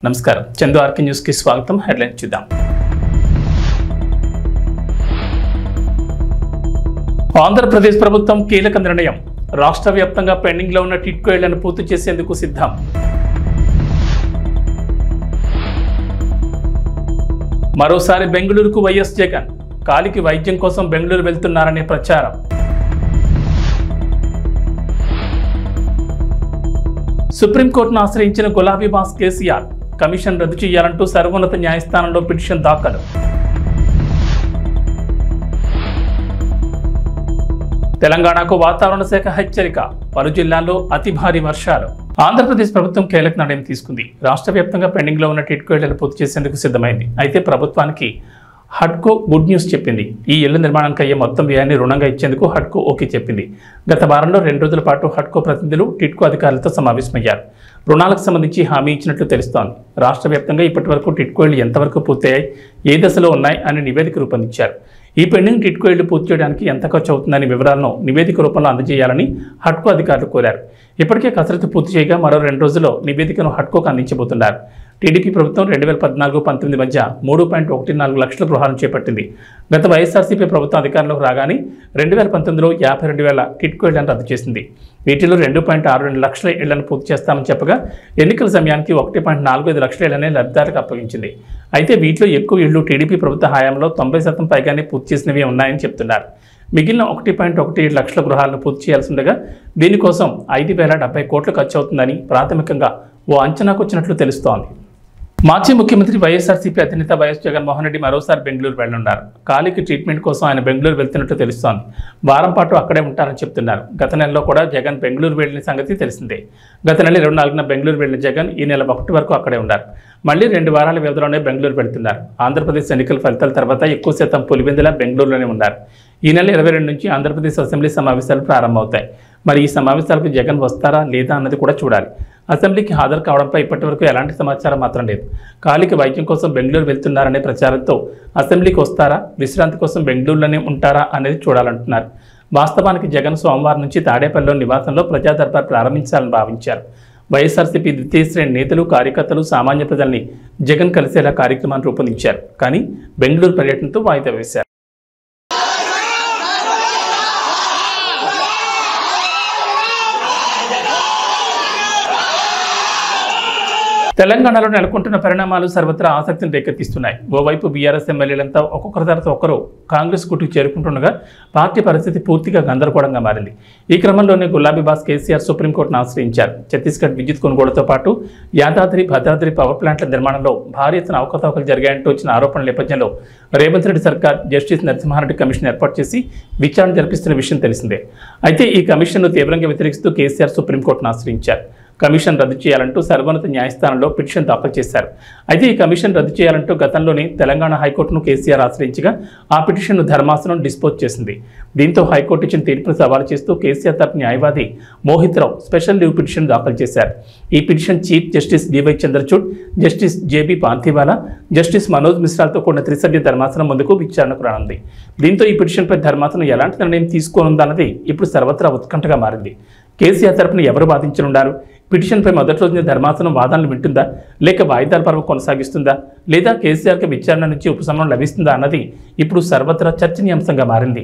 నమస్కారం చందు ఆర్కే న్యూస్కి స్వాగతం హెడ్లైన్ చూద్దాం ఆంధ్రప్రదేశ్ ప్రభుత్వం కీలక నిర్ణయం రాష్ట్ర వ్యాప్తంగా పెండింగ్లో ఉన్న టిట్కో ఇళ్లను పూర్తి చేసేందుకు సిద్ధం మరోసారి బెంగళూరుకు వైఎస్ జగన్ కాలికి వైద్యం కోసం బెంగళూరు వెళ్తున్నారనే ప్రచారం సుప్రీంకోర్టును ఆశ్రయించిన గులాబీ బాస్ కేసీఆర్ కమిషన్ రద్దు చేయాలంటూ సర్వోన్నత న్యాయస్థానంలో పిటిషన్ దాఖలు తెలంగాణకు వాతావరణ శాఖ హెచ్చరిక పలు జిల్లాల్లో అతి భారీ వర్షాలు ఆంధ్రప్రదేశ్ ప్రభుత్వం కీలక నిర్ణయం తీసుకుంది రాష్ట్ర వ్యాప్తంగా పెండింగ్లో ఉన్న టిట్కో ఇళ్లను పూర్తి చేసేందుకు సిద్ధమైంది అయితే ప్రభుత్వానికి హడ్కో గుడ్ న్యూస్ చెప్పింది ఈ ఇళ్ల నిర్మాణానికి అయ్యే మొత్తం వ్యయాన్ని రుణంగా ఇచ్చేందుకు హడ్కో ఓకే చెప్పింది గత వారంలో రెండు రోజుల పాటు హడ్కో ప్రతినిధులు టిట్కో అధికారులతో సమావేశమయ్యారు రుణాలకు సంబంధించి హామీ ఇచ్చినట్లు తెలుస్తోంది రాష్ట్ర వ్యాప్తంగా ఇప్పటి వరకు టిట్కో ఇళ్లు ఎంతవరకు పూర్తయ్యాయి ఏ దశలో ఉన్నాయి అని నివేదిక రూపొందించారు ఈ పెండింగ్ టిట్కో ఇళ్లు పూర్తి చేయడానికి ఎంత ఖర్చు అవుతుందనే వివరాలను నివేదిక రూపంలో అందజేయాలని హడ్కో అధికారులు కోరారు ఇప్పటికే కసరత్తు పూర్తి చేయగా మరో రెండు రోజుల్లో నివేదికను హడ్కోకు అందించబోతున్నారు టీడీపీ ప్రభుత్వం రెండు వేల పద్నాలుగు పంతొమ్మిది మధ్య మూడు పాయింట్ ఒకటి నాలుగు లక్షల గృహాలను చేపట్టింది గత వైఎస్ఆర్సీపీ ప్రభుత్వం అధికారంలోకి రాగానే రెండు వేల పంతొమ్మిదిలో యాభై రెండు వేల టిట్కో ఇళ్లను రద్దు చేసింది వీటిలో రెండు పాయింట్ ఆరు రెండు లక్షల ఇళ్లను పూర్తి చేస్తామని చెప్పగా ఎన్నికల సమయానికి ఒకటి పాయింట్ నాలుగు ఐదు లక్షల ఇళ్లనే లబ్ధిదారులకు అప్పగించింది అయితే వీటిలో ఎక్కువ ఇళ్లు టీడీపీ ప్రభుత్వ హయాంలో తొంభై శాతం పైగానే పూర్తి చేసినవి ఉన్నాయని చెప్తున్నారు మిగిలిన ఒకటి పాయింట్ ఒకటి ఏడు లక్షల గృహాలను పూర్తి చేయాల్సి ఉండగా దీనికోసం ఐదు వేల డెబ్బై కోట్లు ఖర్చు అవుతుందని ప్రాథమికంగా ఓ అంచనాకు వచ్చినట్లు తెలుస్తోంది మాజీ ముఖ్యమంత్రి వైఎస్ఆర్సీపీ అధినేత వైఎస్ జగన్మోహన్ రెడ్డి మరోసారి బెంగళూరు వెళ్లనున్నారు కాలికి ట్రీట్మెంట్ కోసం ఆయన బెంగళూరు వెళ్తున్నట్టు తెలుస్తోంది వారం పాటు అక్కడే ఉంటారని చెప్తున్నారు గత నెలలో కూడా జగన్ బెంగళూరు వెళ్లిన సంగతి తెలిసిందే గత నెల ఇరవై నాలుగున బెంగళూరు వెళ్లిన జగన్ ఈ నెల ఒకటి వరకు అక్కడే ఉన్నారు మళ్ళీ రెండు వారాల వ్యవధిలోనే బెంగళూరు వెళ్తున్నారు ఆంధ్రప్రదేశ్ ఎన్నికల ఫలితాల తర్వాత ఎక్కువ శాతం పులివెందుల బెంగళూరులోనే ఉన్నారు ఈ నెల ఇరవై రెండు నుంచి ఆంధ్రప్రదేశ్ అసెంబ్లీ సమావేశాలు ప్రారంభమవుతాయి మరి ఈ సమావేశాలకు జగన్ వస్తారా లేదా అన్నది కూడా చూడాలి అసెంబ్లీకి హాజరు కావడంపై ఇప్పటివరకు ఎలాంటి సమాచారం మాత్రం లేదు కాలికి వైద్యం కోసం బెంగళూరు వెళ్తున్నారనే ప్రచారంతో అసెంబ్లీకి వస్తారా విశ్రాంతి కోసం బెంగళూరులోనే ఉంటారా అనేది చూడాలంటున్నారు వాస్తవానికి జగన్ సోమవారం నుంచి తాడేపల్లిలో నివాసంలో ప్రజా దర్బార్ ప్రారంభించాలని భావించారు వైఎస్ఆర్సీపీ ద్వితీయ శ్రేణి నేతలు కార్యకర్తలు సామాన్య ప్రజల్ని జగన్ కలిసేలా కార్యక్రమాన్ని రూపొందించారు కానీ బెంగళూరు పర్యటనతో వాయిదా వేశారు తెలంగాణలో నెలకొంటున్న పరిణామాలు సర్వత్రా ఆసక్తిని రేకెత్తిస్తున్నాయి ఓవైపు బీఆర్ఎస్ ఎమ్మెల్యేలంతా ఒక్కొక్కరి తర్వాత ఒకరు కాంగ్రెస్ కుటుకు చేరుకుంటుండగా పార్టీ పరిస్థితి పూర్తిగా గందరగోళంగా మారింది ఈ క్రమంలోనే గులాబీ బాస్ కేసీఆర్ సుప్రీంకోర్టును ఆశ్రయించారు ఛత్తీస్గఢ్ విద్యుత్ కొనుగోలుతో పాటు యాదాద్రి భద్రాద్రి పవర్ ప్లాంట్ల నిర్మాణంలో భారీ ఎత్తున అవకతవకలు జరిగాయంటూ వచ్చిన ఆరోపణల నేపథ్యంలో రేవంత్ రెడ్డి సర్కార్ జస్టిస్ నరసింహారెడ్డి కమిషన్ ఏర్పాటు చేసి విచారణ జరిపిస్తున్న విషయం తెలిసిందే అయితే ఈ కమిషన్ను తీవ్రంగా వ్యతిరేకిస్తూ కేసీఆర్ సుప్రీంకోర్టును ఆశ్రయించారు కమిషన్ రద్దు చేయాలంటూ సర్వోన్నత న్యాయస్థానంలో పిటిషన్ దాఖలు చేశారు అయితే ఈ కమిషన్ రద్దు చేయాలంటూ గతంలోనే తెలంగాణ హైకోర్టును కేసీఆర్ ఆశ్రయించగా ఆ పిటిషన్ను ధర్మాసనం డిస్పోజ్ చేసింది దీంతో హైకోర్టు ఇచ్చిన తీర్పును సవాలు చేస్తూ కేసీఆర్ తరపు న్యాయవాది Mohit Rao special leave petition దాఖలు చేశారు ఈ petition chief justice D Y Chandrachud justice J B Pardiwala justice Manoj మిశ్రాలతో కూడిన త్రిసభ్య ధర్మాసనం ముందుకు విచారణకు రానుంది దీంతో ఈ పిటిషన్పై ధర్మాసనం ఎలాంటి నిర్ణయం తీసుకోనుందన్నది ఇప్పుడు సర్వత్రా ఉత్కంఠగా మారింది కేసీఆర్ తరపున ఎవరు వాదించనున్నారు పిటిషన్పై మొదటి రోజున ధర్మాసనం వాదనలు వింటుందా లేక వాయిదాల పర్వం కొనసాగిస్తుందా లేదా కేసీఆర్కి విచారణ నుంచి ఉపశమనం లభిస్తుందా అన్నది ఇప్పుడు సర్వత్రా చర్చనీయాంశంగా మారింది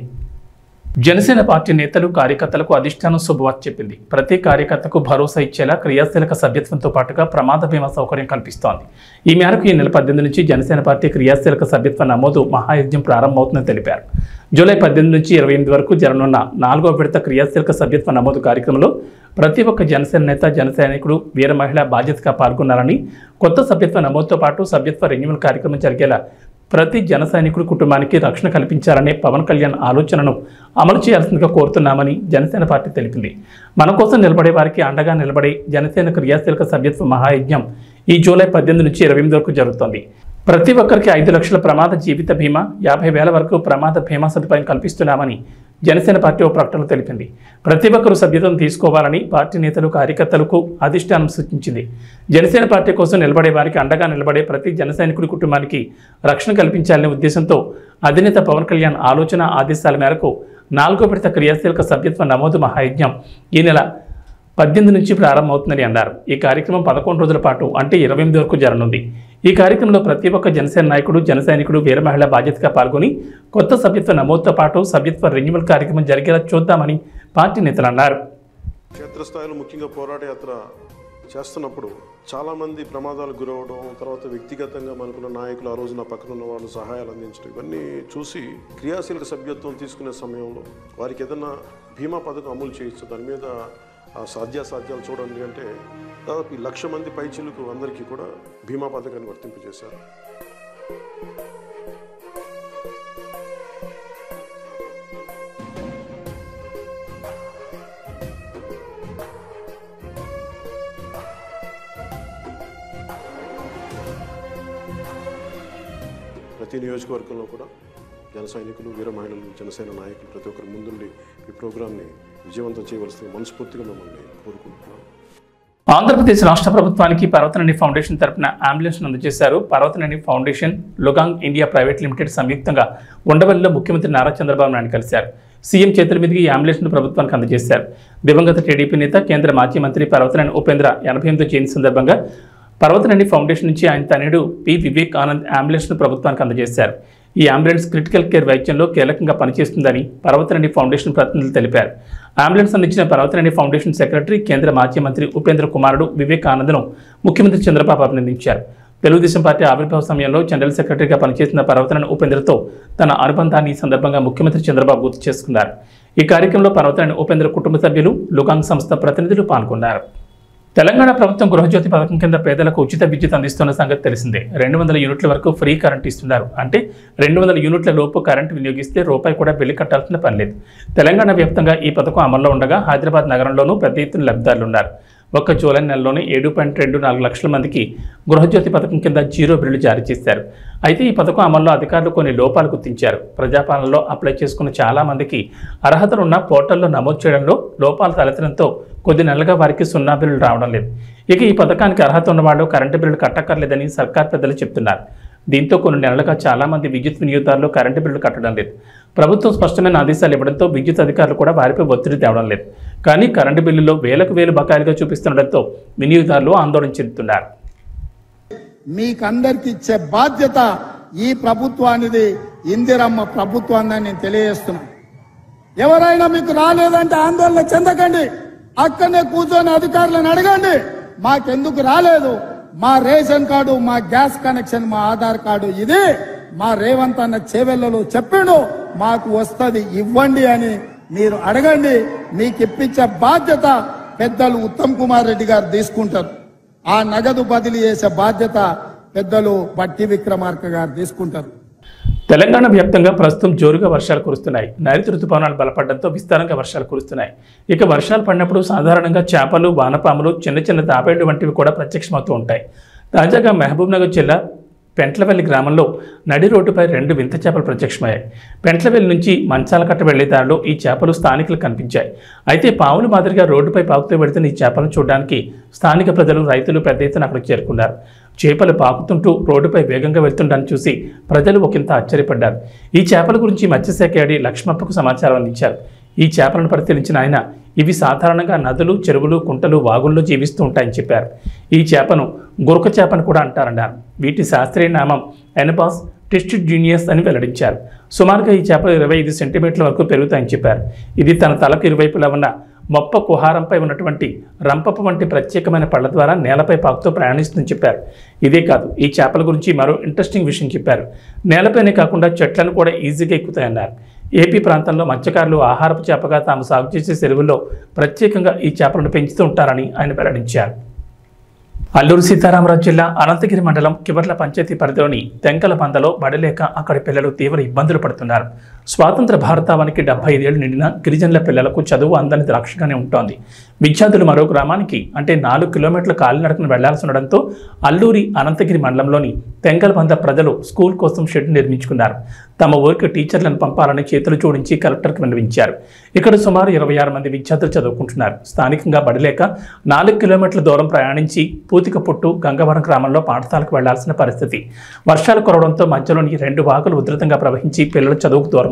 జనసేన పార్టీ నేతలు కార్యకర్తలకు అధిష్టానం శుభవార్త చెప్పింది ప్రతి కార్యకర్తకు భరోసా ఇచ్చేలా క్రియాశీలక సభ్యత్వంతో పాటుగా ప్రమాద బీమా సౌకర్యం కల్పిస్తోంది ఈ మేరకు ఈ నెల పద్దెనిమిది నుంచి జనసేన పార్టీ క్రియాశీలక సభ్యత్వ నమోదు మహాయజ్ఞం ప్రారంభమవుతుందని తెలిపారు జూలై పద్దెనిమిది నుంచి ఇరవై ఎనిమిది వరకు జరగనున్న నాలుగో విడత క్రియాశీలక సభ్యత్వ నమోదు కార్యక్రమంలో ప్రతి ఒక్క జనసేన నేత జన సైనికుడు వీర మహిళ బాధ్యతగా పాల్గొన్నారని కొత్త సభ్యత్వ నమోదుతో పాటు సభ్యత్వ రెన్యువల్ కార్యక్రమం జరిగేలా ప్రతి జన సైనికుడి కుటుంబానికి రక్షణ కల్పించాలనే పవన్ కళ్యాణ్ ఆలోచనను అమలు చేయాల్సిందిగా కోరుతున్నామని జనసేన పార్టీ తెలిపింది మన కోసం నిలబడే వారికి అండగా నిలబడే జనసేన క్రియాశీలక సభ్యత్వ మహాయజ్ఞం ఈ జూలై పద్దెనిమిది నుంచి ఇరవై ఎనిమిది వరకు జరుగుతోంది ప్రతి ఒక్కరికి ఐదు లక్షల ప్రమాద జీవిత బీమా యాభై వేల వరకు ప్రమాద బీమా సదుపాయం కల్పిస్తున్నామని జనసేన పార్టీ ఓ ప్రకటనలో తెలిపింది ప్రతి ఒక్కరూ సభ్యత్వం తీసుకోవాలని పార్టీ నేతలు కార్యకర్తలకు అధిష్టానం సూచించింది జనసేన పార్టీ కోసం నిలబడే వారికి అండగా నిలబడే ప్రతి జన సైనికుడి కుటుంబానికి రక్షణ కల్పించాలనే ఉద్దేశంతో అధినేత పవన్ కళ్యాణ్ ఆలోచన ఆదేశాల మేరకు నాలుగో విడత క్రియాశీలక సభ్యత్వ నమోదు మహాయజ్ఞం ఈ నెల పద్దెనిమిది నుంచి ప్రారంభమవుతుందని అన్నారు ఈ కార్యక్రమం పదకొండు రోజుల పాటు అంటే ఇరవై ఎనిమిది వరకు జరగనుంది ఈ కార్యక్రమంలో ప్రతి ఒక్క జనసేన నాయకుడు జన సైనికుడు వీర మహిళ బాధ్యతగా పాల్గొని కొత్త సభ్యత్వ నమోదుతో పాటు సభ్యత్వ రెన్యువల్ కార్యక్రమం జరిగేలా చూద్దామని పార్టీ నేతలు అన్నారు క్షేత్రస్థాయిలో ముఖ్యంగా పోరాట యాత్ర చేస్తున్నప్పుడు చాలామంది ప్రమాదాలకు గురవడం తర్వాత వ్యక్తిగతంగా మనకున్న నాయకులు ఆ రోజు నా పక్కన ఉన్న వాళ్ళు సహాయాలు అందించడం ఇవన్నీ చూసి క్రియాశీలక సభ్యత్వం తీసుకునే సమయంలో వారికి ఏదైనా బీమా పథకం అమలు చేయొచ్చు దాని మీద ఆ సాధ్యాసాధ్యాలు చూడండి అంటే దాదాపు ఈ లక్ష మంది పైచిలకు అందరికీ కూడా బీమా పథకాన్ని వర్తింపజేశారు ప్రతి నియోజకవర్గంలో కూడా జన సైనికులు వీర మహిళలు జనసేన నాయకులు ప్రతి ఒక్కరు ముందుండి ఈ ప్రోగ్రాంని విజయవంతం చేయవలసింది మనస్ఫూర్తిగా మిమ్మల్ని కోరుకుంటున్నాను ఆంధ్రప్రదేశ్ రాష్ట్ర ప్రభుత్వానికి పర్వతనేని ఫౌండేషన్ తరపున అంబులెన్స్ అందజేశారు పర్వతనేని ఫౌండేషన్ లుగాంగ్ ఇండియా ప్రైవేట్ లిమిటెడ్ సంయుక్తంగా ఉండవల్లిలో ముఖ్యమంత్రి నారా చంద్రబాబు నాయుడు కలిశారు సీఎం చేతుల మీదుగా ఈ అంబులెన్స్ను ప్రభుత్వానికి అందజేశారు దివంగత టీడీపీ నేత కేంద్ర మాజీ మంత్రి పర్వతనేని ఉపేంద్ర ఎనభై ఎనిమిదో జయంతి సందర్భంగా పర్వతనేని ఫౌండేషన్ నుంచి ఆయన తనయుడు పి వివేక్ ఆనంద్ అంబులెన్స్ను ప్రభుత్వానికి అందజేశారు ఈ అంబులెన్స్ క్రిటికల్ కేర్ వైద్యంలో కీలకంగా పనిచేస్తుందని పర్వతనేని ఫౌండేషన్ ప్రతినిధులు తెలిపారు అంబులెన్స్ అందించిన పర్వతనేని ఫౌండేషన్ సెక్రటరీ కేంద్ర మాజీ మంత్రి ఉపేంద్ర కుమారుడు వివేక్ ఆనంద్ను ముఖ్యమంత్రి చంద్రబాబు అభినందించారు తెలుగుదేశం పార్టీ ఆవిర్భావ సమయంలో జనరల్ సెక్రటరీగా పనిచేసిన పర్వతనేని ఉపేంద్రతో తన అనుబంధాన్ని ఈ సందర్భంగా ముఖ్యమంత్రి చంద్రబాబు గుర్తు చేసుకున్నారు ఈ కార్యక్రమంలో పర్వతనేని ఉపేంద్ర కుటుంబ సభ్యులు లుగాంగ్ సంస్థ ప్రతినిధులు పాల్గొన్నారు తెలంగాణ ప్రభుత్వం గృహజ్యోతి పథకం కింద పేదలకు ఉచిత విద్యుత్ అందిస్తున్న సంగతి తెలిసిందే రెండు వందల యూనిట్ల వరకు ఫ్రీ కరెంట్ ఇస్తున్నారు అంటే రెండు వందల యూనిట్ల లోపు కరెంట్ వినియోగిస్తే రూపాయి కూడా బిల్లు కట్టాల్సిన పని లేదు తెలంగాణ వ్యాప్తంగా ఈ పథకం అమల్లో ఉండగా హైదరాబాద్ నగరంలోనూ పెద్ద ఎత్తున లబ్ధిదారులు ఉన్నారు ఒక్క జూలై నెలలోనే ఏడు పాయింట్ రెండు నాలుగు లక్షల మందికి గృహజ్యోతి పథకం కింద జీరో బిల్లు జారీ చేశారు అయితే ఈ పథకం అమల్లో అధికారులు కొన్ని లోపాలు గుర్తించారు ప్రజాపాలనలో అప్లై చేసుకున్న చాలా మందికి అర్హతలు ఉన్న పోర్టల్లో నమోదు చేయడంలో లోపాలు తలెత్తడంతో కొద్ది నెలలుగా వారికి సున్నా బిల్లులు రావడం లేదు ఇక ఈ పథకానికి అర్హత ఉన్నవాళ్ళు కరెంటు బిల్లులు కట్టక్కర్లేదని సర్కార్ పెద్దలు చెప్తున్నారు దీంతో కొన్ని నెలలుగా చాలా మంది విద్యుత్ వినియోగదారులు కరెంటు బిల్లులు కట్టడం లేదు ప్రభుత్వం స్పష్టమైన ఆదేశాలు ఇవ్వడంతో విద్యుత్ అధికారులు కూడా వారిపై ఒత్తిడి తేవడం లేదు కానీ కరెంటు బిల్లులో వేలకు వేలు బకాయిలుగా చూపిస్తుండటంతో వినియోగదారులు ఆందోళన చెందుతున్నారు మీకందరికి ఇచ్చే బాధ్యత ఈ ప్రభుత్వానిది ఇందిరమ్మ ప్రభుత్వాన్ని నేను తెలియజేస్తున్నా ఎవరైనా మీకు రాలేదంటే ఆందోళన చెందకండి అక్కడనే కూర్చొని అధికారులను అడగండి మాకెందుకు రాలేదు మా రేషన్ కార్డు మా గ్యాస్ కనెక్షన్ మా ఆధార్ కార్డు ఇది మా రేవంత్ అన్న చేవెళ్ళలో చెప్పిండు మాకు వస్తది ఇవ్వండి అని మీరు అడగండి మీకు ఇప్పించే బాధ్యత పెద్దలు ఉత్తమ్ కుమార్ రెడ్డి గారు తీసుకుంటారు ఆ నగదు బదిలీ చేసే బాధ్యత పెద్దలు బట్టి విక్రమార్క గారు తీసుకుంటారు తెలంగాణ వ్యాప్తంగా ప్రస్తుతం జోరుగా వర్షాలు కురుస్తున్నాయి నైరుతి రుతుపవనాలు బలపడడంతో విస్తారంగా వర్షాలు కురుస్తున్నాయి ఇక వర్షాలు పడినప్పుడు సాధారణంగా చేపలు వానపాములు చిన్న చిన్న తాబేళ్లు వంటివి కూడా ప్రత్యక్షమవుతూ ఉంటాయి తాజాగా మహబూబ్ నగర్ జిల్లా పెంట్లవెల్లి గ్రామంలో నడి రోడ్డుపై రెండు వింత చేపలు ప్రత్యక్షమయ్యాయి పెంట్లవెల్లి నుంచి మంచాల కట్ట వెళ్లే దారిలో ఈ చేపలు స్థానికులకు కనిపించాయి అయితే పావులు మాదిరిగా రోడ్డుపై పాకుతూ వెళుతున్న ఈ చేపలను చూడడానికి స్థానిక ప్రజలు రైతులు పెద్ద ఎత్తున అక్కడికి చేరుకున్నారు చేపలు పాకుతుంటూ రోడ్డుపై వేగంగా వెళ్తుండని చూసి ప్రజలు ఒకంత ఆశ్చర్యపడ్డారు ఈ చేపల గురించి మత్స్యశాఖ ఏడి లక్ష్మప్పకు సమాచారం అందించారు ఈ చేపలను పరిశీలించిన ఆయన ఇవి సాధారణంగా నదులు చెరువులు కుంటలు వాగుల్లో జీవిస్తూ ఉంటాయని చెప్పారు ఈ చేపను గురక చేపను కూడా అంటారన్నారు వీటి శాస్త్రీయ నామం ఎనపాస్ టెస్టిడ్ జూనియస్ అని వెల్లడించారు సుమారుగా ఈ చేపలు ఇరవై ఐదు సెంటీమీటర్ల వరకు పెరుగుతాయని చెప్పారు ఇది తన తలకు ఇరువైపులా ఉన్న మొప్ప కుహారంపై ఉన్నటువంటి రంపపు వంటి ప్రత్యేకమైన పళ్ళ ద్వారా నేలపై పాకుతూ ప్రయాణిస్తుందని చెప్పారు ఇదే కాదు ఈ చేపల గురించి మరో ఇంట్రెస్టింగ్ విషయం చెప్పారు నేలపైనే కాకుండా చెట్లను కూడా ఈజీగా ఎక్కుతాయన్నారు ఏపీ ప్రాంతంలో మత్స్యకారులు ఆహారపు చేపగా తాము సాగు చేసే చెరువుల్లో ప్రత్యేకంగా ఈ చేపలను పెంచుతూ ఉంటారని ఆయన వెల్లడించారు అల్లూరు సీతారామరాజు జిల్లా అనంతగిరి మండలం కివర్ల పంచాయతీ పరిధిలోని తెంకల పందలో బడలేక అక్కడి పిల్లలు తీవ్ర ఇబ్బందులు పడుతున్నారు స్వాతంత్ర భారతావానికి డెబ్బై ఐదేళ్లు నిండిన గిరిజనుల పిల్లలకు చదువు అందని ద్రాక్షగానే ఉంటోంది విద్యార్థులు మరో గ్రామానికి అంటే నాలుగు కిలోమీటర్ల కాలినడకను వెళ్లాల్సి ఉండడంతో అల్లూరి అనంతగిరి మండలంలోని తెంకల పంద ప్రజలు స్కూల్ కోసం షెడ్ నిర్మించుకున్నారు తమ ఊరికి టీచర్లను పంపాలని చేతులు జోడించి కలెక్టర్కి విన్నవించారు ఇక్కడ సుమారు ఇరవై ఆరు మంది విద్యార్థులు చదువుకుంటున్నారు స్థానికంగా బడిలేక నాలుగు కిలోమీటర్ల దూరం ప్రయాణించి పూతిక పుట్టు గంగవరం గ్రామంలో పాఠశాలకు వెళ్లాల్సిన పరిస్థితి వర్షాలు కురవడంతో మధ్యలోని రెండు వాగులు ఉధృతంగా ప్రవహించి పిల్లలు చదువుకు దూరం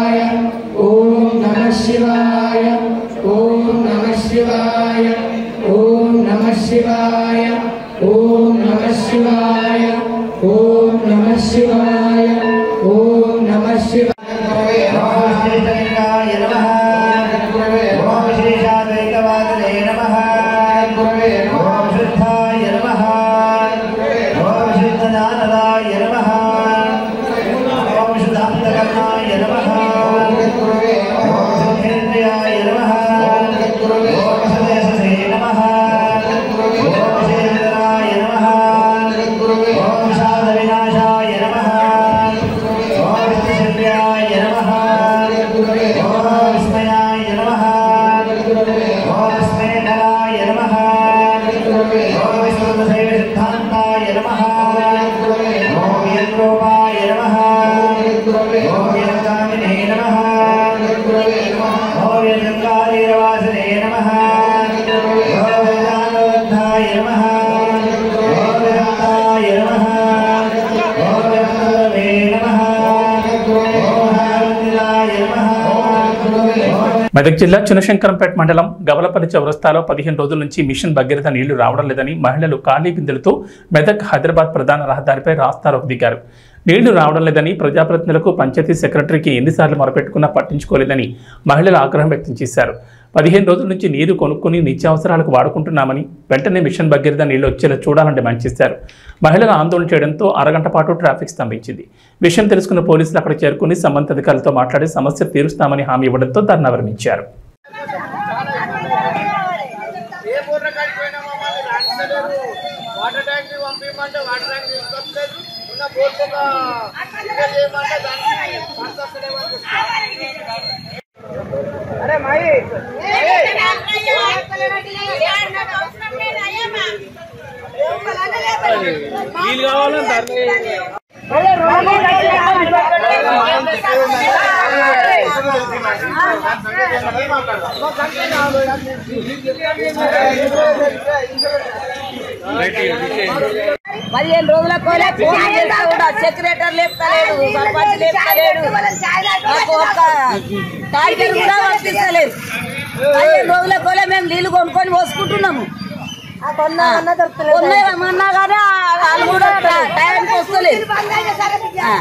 మెదక్ జిల్లా చినశంకరంపేట మండలం గవలపల్లి చౌరస్తాలో పదిహేను రోజుల నుంచి మిషన్ భగీరథ నీళ్లు రావడం లేదని మహిళలు ఖాళీ బిందెలతో మెదక్ హైదరాబాద్ ప్రధాన రహదారిపై రాస్తారోకు దిగారు నీళ్లు రావడం లేదని ప్రజాప్రతినిధులకు పంచాయతీ సెక్రటరీకి ఎన్నిసార్లు మొరపెట్టుకున్నా పట్టించుకోలేదని మహిళలు ఆగ్రహం వ్యక్తం చేశారు పదిహేను రోజుల నుంచి నీరు కొనుక్కొని నిత్యావసరాలకు వాడుకుంటున్నామని వెంటనే మిషన్ భగీరథ నీళ్లు వచ్చేలా చూడాలని డిమాండ్ చేశారు మహిళలు ఆందోళన చేయడంతో అరగంట పాటు ట్రాఫిక్ స్తంభించింది విషయం తెలుసుకున్న పోలీసులు అక్కడ చేరుకుని సంబంధిత అధికారులతో మాట్లాడి సమస్య తీరుస్తామని హామీ ఇవ్వడంతో ధర్నా విరమించారు ఏ బోర్ల కాడికి పోయినా మమ్మల్ని రాణిస్తలేరు వాటర్ ట్యాంక్ పంపించమంటే వాటర్ ట్యాంక్ తీసుకొస్తలేదు ఉన్న బోర్డు ఒక రిపేర్ చేయమంటే దానికి ఫండ్స్ వస్తలేవని చెప్తున్నారు. అరే మాయి వీలు కావాలని ధర్నా పదిహేను రోజుల కోలే ఫోన్ చేస్తే కూడా సెక్రటరీ లేపుతలేడు సర్పంచ్ లేపుతలేడు మాకు ఒక్క టార్గెట్ కూడా వర్తిస్తలేదు పదిహేను రోజుల కోలే మేము నీళ్లు కొనుక్కొని పోసుకుంటున్నాము ఉన్నాయన్నా కానీ ఆ- వాళ్ళు కూడా టై- టైంకి వస్తలేదు ఆ.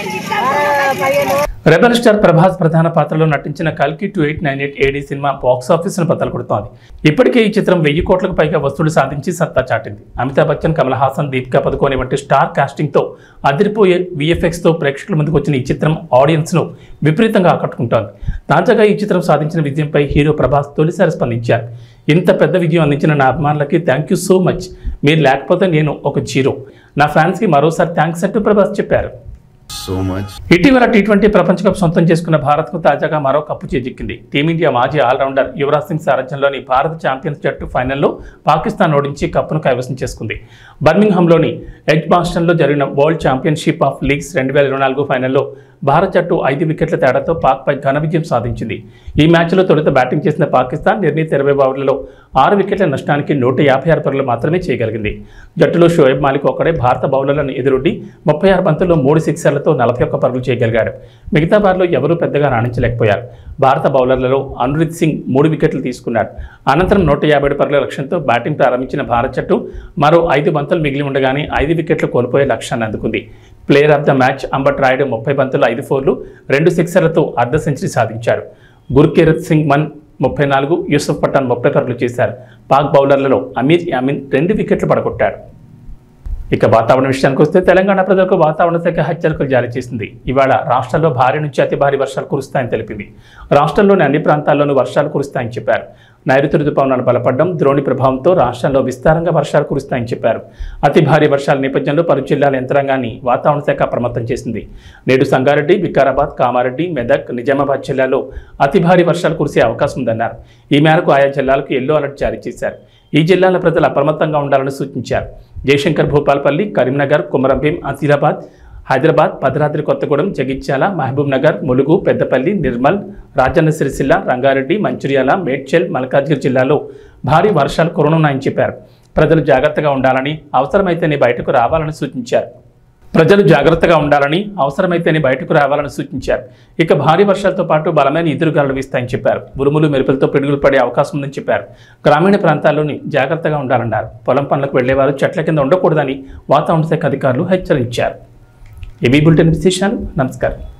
రెబల్ స్టార్ ప్రభాస్ ప్రధాన పాత్రలో నటించిన కల్కి two eight nine eight AD సినిమా బాక్స్ ఆఫీసును బద్దలు కొడుతోంది ఇప్పటికే ఈ చిత్రం వెయ్యి కోట్లకు పైగా వసూలు సాధించి సత్తా చాటింది అమితాబ్ బచ్చన్ కమల్ హాసన్ దీపికా పదుకోని వంటి స్టార్ కాస్టింగ్ తో అదిరిపోయే విఎఫ్ఎక్స్ తో ప్రేక్షకుల ముందుకు వచ్చిన ఈ చిత్రం ఆడియన్స్ ను విపరీతంగా ఆకట్టుకుంటోంది తాజాగా ఈ చిత్రం సాధించిన విజయంపై హీరో ప్రభాస్ తొలిసారి స్పందించారు ఇంత పెద్ద విజయం అందించిన నా అభిమానులకి థ్యాంక్ యూ సో మచ్ మీరు లేకపోతే నేను ఒక జీరో నా ఫ్యాన్స్కి మరోసారి థ్యాంక్స్ అంటూ ప్రభాస్ చెప్పారు so much. ఇటీవల టీ ట్వంటీ ప్రపంచ కప్ సొంతం చేసుకున్న భారత్కు తాజాగా మరో కప్పు చేజిక్కింది టీమిండియా మాజీ ఆల్రౌండర్ యువరాజ్ సింగ్ సారథ్యంలోని భారత ఛాంపియన్స్ జట్టు ఫైనల్లో పాకిస్తాన్ ఓడించి కప్పును కైవసం చేసుకుంది బర్మింగ్హామ్లోని ఎడ్జ్ బాస్టన్లో జరిగిన వరల్డ్ ఛాంపియన్షిప్ ఆఫ్ లీగ్స్ రెండు వేల ఇరవై నాలుగు ఫైనల్లో భారత జట్టు ఐదు వికెట్ల తేడాతో పాక్పై ఘన విజయం సాధించింది ఈ మ్యాచ్లో తొలుత బ్యాటింగ్ చేసిన పాకిస్తాన్ నిర్ణీత ఇరవై ఓవర్లలో ఆరు వికెట్ల నష్టానికి నూట యాభై ఆరు పరుగులు మాత్రమే చేయగలిగింది జట్టులో షోయబ్ మాలిక్ ఒక్కడే భారత బౌలర్లను ఎదురొడ్డి ముప్పై ఆరు బంతుల్లో మూడు సిక్సర్లతో నలభై ఒక్క పరుగులు చేయగలిగాడు మిగతా వారిలో ఎవరూ పెద్దగా రాణించలేకపోయారు భారత బౌలర్లలో అనురిత్ సింగ్ మూడు వికెట్లు తీసుకున్నాడు అనంతరం నూట యాభై ఏడు పరుగుల లక్ష్యంతో బ్యాటింగ్ ప్రారంభించిన భారత జట్టు మరో ఐదు బంతులు మిగిలి ఉండగానే ఐదు వికెట్లు కోల్పోయే లక్ష్యాన్ని అందుకుంది player of the match Ambati Rayudu ముప్పై బంతులు ఐదు ఫోర్లు రెండు సిక్సర్లతో అర్ధ సెంచరీ సాధించాడు గుర్కీరత్ సింగ్ మన్ ముప్పై నాలుగు యూసుఫ్ పఠాన్ ముప్పై పరుగులు చేశారు పాక్ బౌలర్లలో అమీర్ యామిన్ రెండు వికెట్లు పడగొట్టాడు ఇక వాతావరణ విషయానికి వస్తే తెలంగాణ ప్రజలకు వాతావరణ శాఖ హెచ్చరికలు జారీ చేసింది ఇవాళ రాష్ట్రంలో భారీ నుంచి అతి భారీ వర్షాలు కురుస్తాయని తెలిపింది రాష్ట్రంలోని అన్ని ప్రాంతాల్లోనూ వర్షాలు కురుస్తాయని చెప్పారు నైరుతి రుతుపవనాలు బలపడడం ద్రోణి ప్రభావంతో రాష్ట్రంలో విస్తారంగా వర్షాలు కురుస్తాయని చెప్పారు అతి భారీ వర్షాల నేపథ్యంలో పలు జిల్లాల యంత్రాంగాన్ని వాతావరణ శాఖ అప్రమత్తం చేసింది నేడు సంగారెడ్డి వికారాబాద్ కామారెడ్డి మెదక్ నిజామాబాద్ జిల్లాలో అతి భారీ వర్షాలు కురిసే అవకాశం ఉందన్నారు ఈ మేరకు ఆయా జిల్లాలకు ఎల్లో అలర్ట్ జారీ చేశారు ఈ జిల్లాల ప్రజలు అప్రమత్తంగా ఉండాలని సూచించారు జయశంకర్ భూపాల్పల్లి కరీంనగర్ కుమరంభీం ఆసిలాబాద్ హైదరాబాద్ భద్రాద్రి కొత్తగూడెం జగిత్యాల మహబూబ్ నగర్ ములుగు పెద్దపల్లి నిర్మల్ రాజన్న సిరిసిల్ల రంగారెడ్డి మంచిర్యాల మేడ్చల్ మల్కాజ్గిరి జిల్లాలో భారీ వర్షాలు కురనున్నాయని చెప్పారు ప్రజలు జాగ్రత్తగా ఉండాలని అవసరమైతేనే బయటకు రావాలని సూచించారు ప్రజలు జాగ్రత్తగా ఉండాలని అవసరమైతేనే బయటకు రావాలని సూచించారు ఇక భారీ వర్షాలతో పాటు బలమైన ఎదురుగాలు వీస్తాయని చెప్పారు ఉరుములు మెరుపులతో పిడుగులు పడే అవకాశం ఉందని చెప్పారు గ్రామీణ ప్రాంతాల్లోని జాగ్రత్తగా ఉండాలన్నారు పొలం పనులకు వెళ్లేవారు చెట్ల కింద ఉండకూడదని వాతావరణ శాఖ అధికారులు హెచ్చరించారు ఇవి బులెటిన్ విశేషాలు నమస్కారం